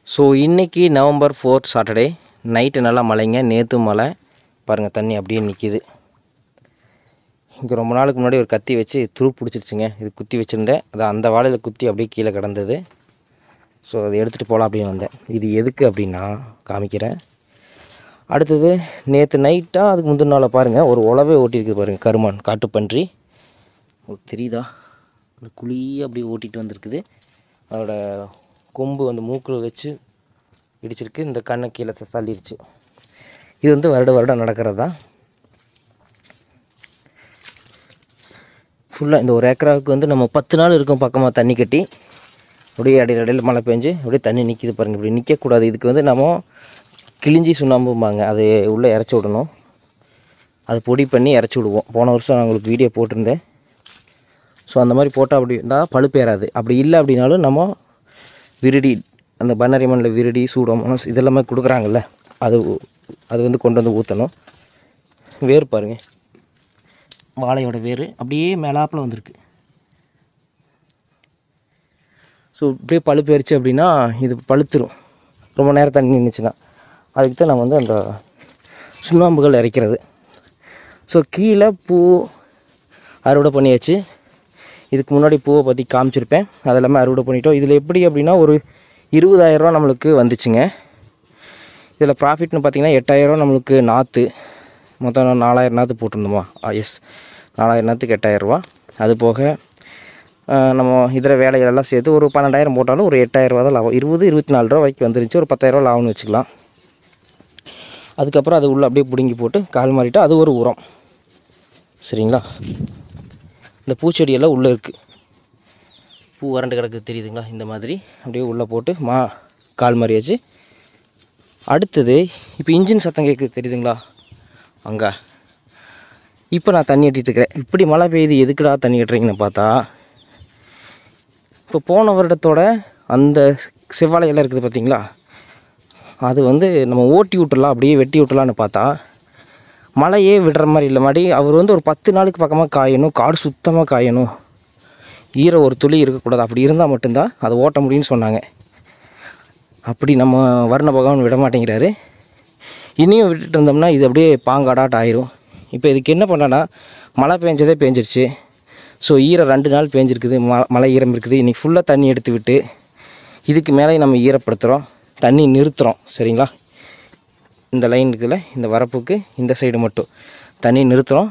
so இன்றைக்கி November fourth Saturday night நல்லா மழைங்க நேற்று மழை பாருங்கள் தண்ணி அப்படியே நிற்கிது இங்கே ரொம்ப நாளுக்கு முன்னாடி ஒரு கத்தி வச்சு துரு பிடிச்சிருச்சுங்க இது குத்தி வச்சுருந்தேன் அது அந்த வாழையில் குத்தி அப்படியே கீழே கிடந்தது ஸோ அதை எடுத்துகிட்டு போகலாம் அப்படின்னு வந்தேன் இது எதுக்கு அப்படின்னா காமிக்கிறேன் அடுத்தது நேற்று நைட்டாக அதுக்கு முந்தின நாளை பாருங்கள் ஒரு உழவே ஓட்டியிருக்குது பாருங்கள் கருமான் காட்டுப்பன்றி உங்களுக்கு தெரியுதா அந்த குழியை அப்படியே ஓட்டிகிட்டு வந்திருக்குது அதோட கொம்பு அந்த மூக்கில் வச்சு இடிச்சிருக்கு இந்த கண்ணை கீழே த- தள்ளிருச்சு இது வந்து வருட வருடம் நடக்கிறது தான் ஃபுல்லாக இந்த ஒரு ஏக்கராவுக்கு வந்து நம்ம பத்து நாள் இருக்கும் பக்கமாக தண்ணி கட்டி அப்படியே இடையில இடையில மழை பெஞ்சு அப்படியே தண்ணி நிற்கிது பாருங்கள் இப்படி நிற்கக்கூடாது இதுக்கு வந்து நம்ம கிழிஞ்சி சுண்ணாம்பும்பாங்க அது உள்ளே இறச்சி விடணும் அது பொடி பண்ணி இறச்சி விடுவோம் போன வருஷம் நான் உங்களுக்கு வீடியோ போட்டிருந்தேன் ஸோ அந்த மாதிரி போட்டால் அப்படி இருந்தால் பழுப்பேறாது அப்படி இல்லை அப்படின்னாலும் நம்ம விருடி அந்த பண்ணரி மண்ணில் விருடி சூடோமோனஸ் இதெல்லாமே கொடுக்குறாங்கல்ல அது அது வந்து கொண்டு வந்து ஊற்றணும் வேர் பாருங்க வாழையோட வேர் அப்படியே மேலாப்பில் வந்திருக்கு ஸோ இப்படியே பழுப்பேறிச்சு அப்படின்னா இது பழுத்துரும் ரொம்ப நேரம் தண்ணி நின்றுச்சுன்னா அதுக்கு தான் நான் வந்து அந்த சுண்ணாம்புகள் இறைக்கிறது ஸோ கீழே பூ அறுவடை பண்ணியாச்சு இதுக்கு முன்னாடி பூவை பற்றி காமிச்சிருப்பேன் அதெல்லாமே அறுவடை பண்ணிட்டோம் இதில் எப்படி அப்படின்னா ஒரு இருபதாயிரரூவா நம்மளுக்கு வந்துச்சுங்க இதில் ப்ராஃபிட்னு பார்த்தீங்கன்னா எட்டாயிரரூவா நம்மளுக்கு நாற்று மொத்தம் நாலாயிரம் நாற்று போட்டிருந்தோமா எஸ் நாலாயிரம் நாற்றுக்கு எட்டாயிரரூவா அது போக ஆ, நம்ம இதர வேலைகளெல்லாம் சேர்த்து ஒரு பன்னெண்டாயிரம் போட்டாலும் ஒரு எட்டாயிரரூவா தான் லாபம் இருபது இருபத்தி நாலு ரூபா வரைக்கும் வந்துருந்துச்சு ஒரு பத்தாயிரரூவா லாபம்னு வச்சுக்கலாம் அதுக்கப்புறம் அது உள்ளே அப்படியே பிடுங்கி போட்டு கால் மாறிட்டு அது ஒரு உரம் சரிங்களா இந்த பூச்செடியெல்லாம் உள்ளே இருக்குது பூ வறண்டு கிடக்கு தெரியுதுங்களா இந்த மாதிரி அப்படியே உள்ளே போட்டு மா கால் மாறியாச்சு அடுத்தது இப்போ இன்ஜின் சத்தம் கேட்குது தெரியுதுங்களா அங்கே இப்போ நான் தண்ணி கட்டிட்டு இருக்கிறேன் இப்படி மழை பெய்யுது எதுக்குடா தண்ணி கட்டுறீங்கன்னு பார்த்தா இப்போ போன வருடத்தோட அந்த செவ்வாழை இலை இருக்குது பார்த்தீங்களா அது வந்து நம்ம ஓட்டி விட்டுறலாம் அப்படியே வெட்டி விட்டுறலான்னு பார்த்தா மழையே விடுற மாதிரி இல்லை மாதிரி அவர் வந்து ஒரு பத்து நாளுக்கு பக்கமாக காயணும் காடு சுத்தமாக காயணும் ஈர ஒரு துளி இருக்கக்கூடாது அப்படி இருந்தால் மட்டும்தான் அதை ஓட்ட முடியும்னு சொன்னாங்க அப்படி நம்ம வர்ண பகவான் விட மாட்டேங்கிறாரு இனியும் விட்டுட்டு இருந்தோம்னா இது அப்படியே பாங்காடாட் ஆயிரும் இப்போ இதுக்கு என்ன பண்ணனா மழை பெஞ்சதே பேஞ்சிருச்சு ஸோ ஈரம் ரெண்டு நாள் பேஞ்சிருக்குது ம மழை ஈரம் இருக்குது இன்றைக்கி ஃபுல்லாக தண்ணி எடுத்து விட்டு இதுக்கு மேலே நம்ம ஈரப்படுத்துகிறோம் தண்ணி நிறுத்துகிறோம் சரிங்களா இந்த லைன் இருக்குதுல்ல இந்த வரப்புக்கு இந்த சைடு மட்டும் தண்ணி நிறுத்துகிறோம்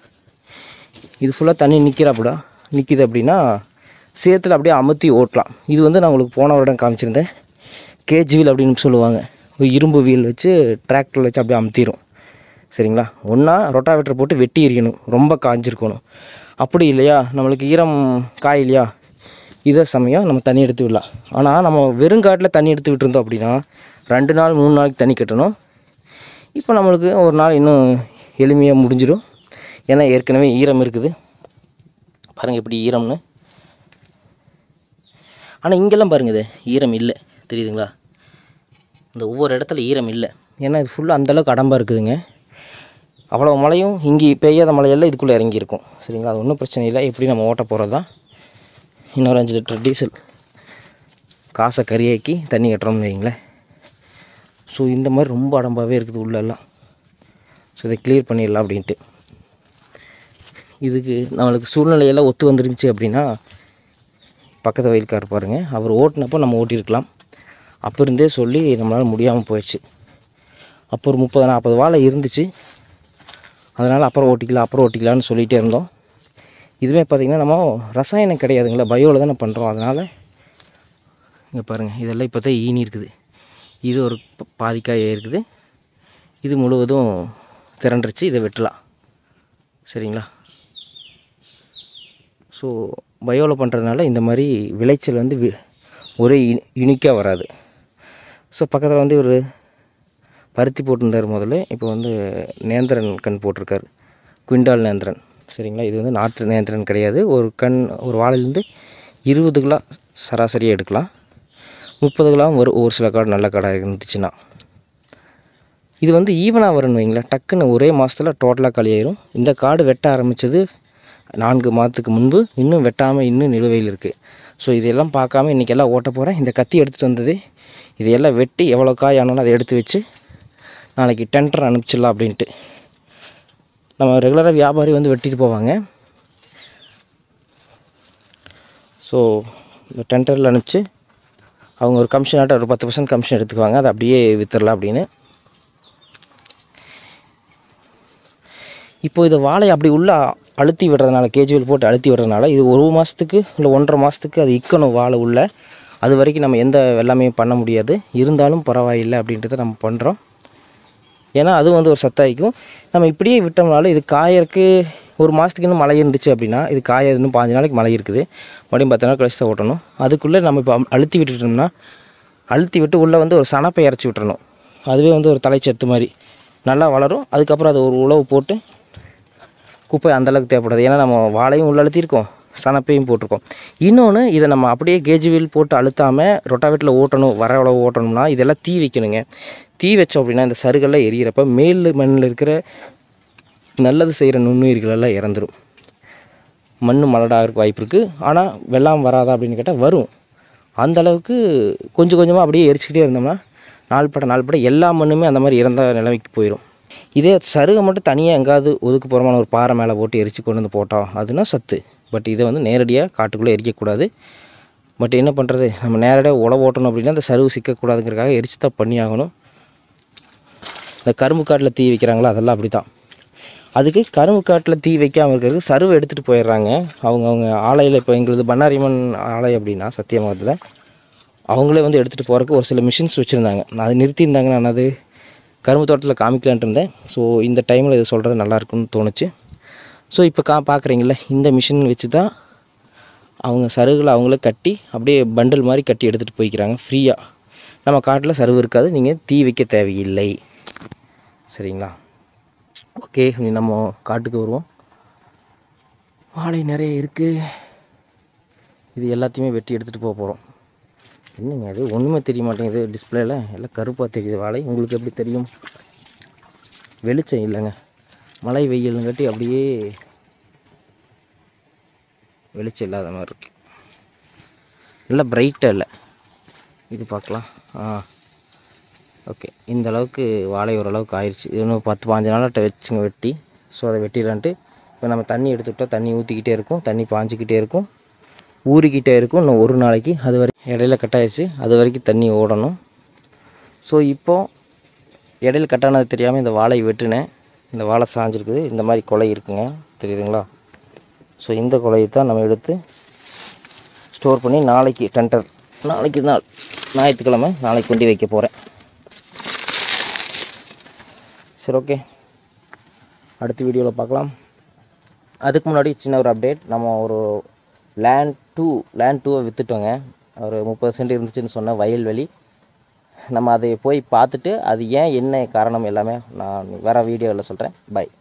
இது ஃபுல்லாக தண்ணி நிற்கிறாப்புடா நிற்கிது அப்படின்னா சேத்துல அப்படியே அமுத்தி ஓட்டலாம் இது வந்து நான் உங்களுக்கு போன வருடம் காமிச்சிருந்தேன் கேஜ் வீல் அப்படின்னு சொல்லுவாங்க ஒரு இரும்பு வீல் வச்சு டிராக்டரில் வச்சு அப்படியே அமுத்திடும் சரிங்களா ஒன்றா ரொட்டாவேட்டர் போட்டு வெட்டி எறியணும் ரொம்ப காஞ்சிருக்கணும் அப்படி இல்லையா நம்மளுக்கு ஈரம் காய் இல்லையா இதே சமயம் நம்ம தண்ணி எடுத்து விடலாம் ஆனால் நம்ம வெறுங்காட்டில் தண்ணி எடுத்து விட்டுருந்தோம் அப்படின்னா ரெண்டு நாள் மூணு நாளைக்கு தண்ணி கட்டணும் இப்போ நம்மளுக்கு ஒரு நாள் இன்னும் எளிமையாக முடிஞ்சிடும் ஏன்னா ஏற்கனவே ஈரம் இருக்குது பாருங்கள் எப்படி ஈரம்னு ஆனால் இங்கெல்லாம் பாருங்க இது ஈரம் இல்லை தெரியுதுங்களா இந்த ஒவ்வொரு இடத்துல ஈரம் இல்லை ஏன்னா இது ஃபுல்லாக அந்தளவுக்கு அடம்பாக இருக்குதுங்க அவ்வளோ மழையும் இங்கே பெய்யாத மழையெல்லாம் இதுக்குள்ளே இறங்கியிருக்கும் சரிங்களா அது ஒன்றும் பிரச்சனை இல்லை எப்படி நம்ம ஓட்ட போகிறது தான் இன்னொரு அஞ்சு லிட்டர் டீசல் காசை கறியாக்கி தண்ணி கட்டுறோம்னு வைங்களேன் ஸோ இந்த மாதிரி ரொம்ப அடம்பாகவே இருக்குது உள்ளெல்லாம் ஸோ இதை கிளியர் பண்ணிடலாம் அப்படின்ட்டு இதுக்கு நம்மளுக்கு சூழ்நிலையெல்லாம் ஒத்து வந்துருந்துச்சு அப்படின்னா பக்கத்து வயல்கார் பாருங்கள் அவர் ஓட்டினப்போ நம்ம ஓட்டியிருக்கலாம் அப்போ இருந்தே சொல்லி நம்மளால் முடியாமல் போயிடுச்சு அப்போ ஒரு முப்பது நாற்பது வாழை இருந்துச்சு அதனால் அப்புறம் ஓட்டிக்கலாம் அப்புறம் ஓட்டிக்கலாம்னு சொல்லிகிட்டே இருந்தோம் இதுவே பார்த்திங்கன்னா நம்ம ரசாயனம் கிடையாதுங்களா பயோவில் தானே பண்ணுறோம் அதனால் இங்கே பாருங்கள் இதெல்லாம் இப்போ தான் ஈனி இருக்குது இது ஒரு ப- பாதிக்காய் இருக்குது இது முழுவதும் திரண்டுருச்சு இதை வெட்டலாம் சரிங்களா ஸோ பயோவில் பண்ணுறதுனால இந்த மாதிரி விளைச்சல் வந்து வி- ஒரே யூனிக்காக வராது ஸோ பக்கத்தில் வந்து ஒரு பருத்தி போட்டிருந்தார் முதல்ல இப்போ வந்து நேந்திரன் கண் போட்டிருக்காரு குவிண்டால் நேந்திரன் சரிங்களா இது வந்து நாட்டு நேந்திரன் கிடையாது ஒரு கண் ஒரு வாழையிலேருந்து இருபது கிலோ சராசரியாக எடுக்கலாம் முப்பது கிலோவும் வரும் ஒரு சில காடு நல்ல காடாக இருந்துச்சுன்னா இது வந்து ஈவனாக வரும்னு வைங்களேன் டக்குன்னு ஒரே மாதத்தில் டோட்டலாக காலியாயிரும் இந்த காடு வெட்ட ஆரம்பித்தது நான்கு மாதத்துக்கு முன்பு இன்னும் வெட்டாமல் இன்னும் நிலுவையில் இருக்குது ஸோ இதெல்லாம் பார்க்காம இன்றைக்கி எல்லாம் ஓட்ட போகிறேன் இந்த கத்தி எடுத்துகிட்டு வந்தது இதையெல்லாம் வெட்டி எவ்வளோ காய் ஆனாலும் அதை எடுத்து வச்சு நாளைக்கு டெண்டர் அனுப்பிச்சிடலாம் அப்படின்ட்டு நம்ம ரெகுலராக வியாபாரி வந்து வெட்டிட்டு போவாங்க ஸோ இந்த டெண்டரில் அனுப்பிச்சு அவங்க ஒரு கமிஷன் ஆட்ட ஒரு பத்து பர்சன்ட் கமிஷன் எடுத்துக்குவாங்க அதை அப்படியே வித்துடலாம் அப்படின்னு இப்போ இது வாழை அப்படி உள்ள அழுத்தி விடுறதுனால கேஜுவல் போட்டு அழுத்தி விடுறதுனால இது ஒரு மாதத்துக்கு இல்லை ஒன்றரை மாதத்துக்கு அது இக்கணும் வாழை உள்ள அது வரைக்கும் நம்ம எந்த வெள்ளாமே பண்ண முடியாது இருந்தாலும் பரவாயில்லை அப்படின்றத நம்ம பண்ணுறோம் ஏன்னா அது வந்து ஒரு சத்தாய்க்கும் நம்ம இப்படியே விட்டோம்னாலும் இது காயறக்கு ஒரு மாதத்துக்கு இன்னும் மழை இருந்துச்சு அப்படின்னா இது காய இன்னும் பாஞ்சு நாளைக்கு மழை இருக்குது மறுபடியும் பத்து நாள் கழிச்சு தான் ஓட்டணும் அதுக்குள்ளே நம்ம இப்போ அழுத்தி விட்டுட்டோம்னா அழுத்தி விட்டு உள்ளே வந்து ஒரு சனப்பை இறச்சி விட்டுறணும் அதுவே வந்து ஒரு தலைச்சத்து மாதிரி நல்லா வளரும் அதுக்கப்புறம் அது ஒரு உழவு போட்டு குப்பை அந்தளவுக்கு தேவைப்படாது ஏன்னா நம்ம வாழையும் உள்ள அழுத்தியிருக்கோம் சனப்பையும் போட்டிருக்கோம் இன்னொன்று இதை நம்ம அப்படியே கேஜுவில் போட்டு அழுத்தாமல் ரொட்டாவேட்டில் ஓட்டணும் வர அளவு ஓட்டணும்னா இதெல்லாம் தீ வைக்கணுங்க தீ வச்சோம் அப்படின்னா இந்த சருகெல்லாம் எரியிறப்ப மேல் மண்ணில் இருக்கிற நல்லது செய்கிற நுண்ணுயிர்கள் எல்லாம் இறந்துடும் மண் மலடாகிறதுக்கு வாய்ப்பு இருக்குது ஆனால் வெள்ளாம் வராதா அப்படின்னு கேட்டால் வரும் அந்த அளவுக்கு கொஞ்சம் கொஞ்சமாக அப்படியே எரிச்சிக்கிட்டே இருந்தோம்னா நாள்பட நாள்பட எல்லா மண்ணுமே அந்த மாதிரி இறந்த நிலைமைக்கு போயிடும் இதே சருகை மட்டும் தனியாக எங்காவது ஒதுக்குப்புறமான ஒரு பாறை மேலே போட்டு எரிச்சு கொண்டு வந்து போட்டோம் அதுனா சத்து பட் இதை வந்து நேரடியாக காட்டுக்குள்ளே எரிக்கக்கூடாது பட் என்ன பண்ணுறது நம்ம நேரடியாக உழவு ஓட்டணும் அப்படின்னா அந்த சருகு சிக்கக்கூடாதுங்கிறதுக்காக எரிச்சு தான் பண்ணி ஆகணும் இந்த கரும்பு காட்டில் தீ வைக்கிறாங்களோ அதெல்லாம் அப்படி தான் அதுக்கு கரும்பு காட்டில் தீ வைக்காமல் இருக்கிறதுக்கு சருவை எடுத்துகிட்டு போயிடுறாங்க அவங்க அவங்க ஆலையில் இப்போ எங்களுது பண்ணாரியம்மன் ஆலை அப்படின்னா சத்தியமங்கலத்தில் அவங்களே வந்து எடுத்துகிட்டு போகிறதுக்கு ஒரு சில மிஷின்ஸ் வச்சுருந்தாங்க அதை நிறுத்தியிருந்தாங்க நான் அது கரும்பு தோட்டத்தில் காமிக்கலான்ட்டு இருந்தேன் ஸோ இந்த டைமில் இது சொல்கிறது நல்லா இருக்கும்னு தோணுச்சு ஸோ இப்போ கா பார்க்குறீங்களே இந்த மிஷின் வச்சு தான் அவங்க சருகுகளை அவங்களே கட்டி அப்படியே பண்டில் மாதிரி கட்டி எடுத்துகிட்டு போய்க்கிறாங்க ஃப்ரீயாக நம்ம காட்டில் சருவு இருக்காது நீங்கள் தீ வைக்க தேவையில்லை சரிங்களா ஓகே இனி நம்ம காட்டுக்கு வருவோம் வாழை நிறைய இருக்குது இது எல்லாத்தையுமே வெட்டி எடுத்துகிட்டு போக போகிறோம் என்னங்க அது ஒன்றுமே தெரிய மாட்டேங்குது டிஸ்பிளேல எல்லாம் கருப்பாக தெரியுது வாழை உங்களுக்கு எப்படி தெரியும் வெளிச்சம் இல்லைங்க மழை வெயிலுங்காட்டி அப்படியே வெளிச்சம் இல்லாத மாதிரி இருக்கு நல்லா பிரைட்டாக இல்லை இது பார்க்கலாம் ஆ ஓகே இந்த அளவுக்கு வாழை ஓரளவுக்கு ஆயிடுச்சு இது இன்னும் பத்து பாஞ்சு நாளாட்ட வச்சுங்க வெட்டி ஸோ அதை வெட்டிடலான்ட்டு இப்போ நம்ம தண்ணி எடுத்துக்கிட்டோம் தண்ணி ஊற்றிக்கிட்டே இருக்கும் தண்ணி பாஞ்சிக்கிட்டே இருக்கும் ஊறிக்கிட்டே இருக்கும் இன்னும் ஒரு நாளைக்கு அது வரை இடையில கட் ஆயிடுச்சு அது வரைக்கும் தண்ணி ஓடணும் ஸோ இப்போது இடையில கட்டானது தெரியாமல் இந்த வாழை வெட்டினேன் இந்த வாழை சாஞ்சிருக்குது இந்த மாதிரி கொலை இருக்குங்க தெரியுதுங்களா ஸோ இந்த கொலையை தான் நம்ம எடுத்து ஸ்டோர் பண்ணி நாளைக்கு டெண்டர் நாளைக்கு நாள் ஞாயிற்றுக்கிழமை நாளைக்கு கொண்டு வைக்க போகிறேன் சரி ஓகே அடுத்த வீடியோவில் பார்க்கலாம் அதுக்கு முன்னாடி சின்ன ஒரு அப்டேட் நம்ம ஒரு லேண்ட் டூ லேண்ட் டூவை விற்றுட்டோங்க ஒரு முப்பது சென்ட் இருந்துச்சுன்னு சொன்ன வயல்வெளி நம்ம அதை போய் பார்த்துட்டு அது ஏன் என்ன காரணம் எல்லாமே நான் வேறு வீடியோவில் சொல்கிறேன் பை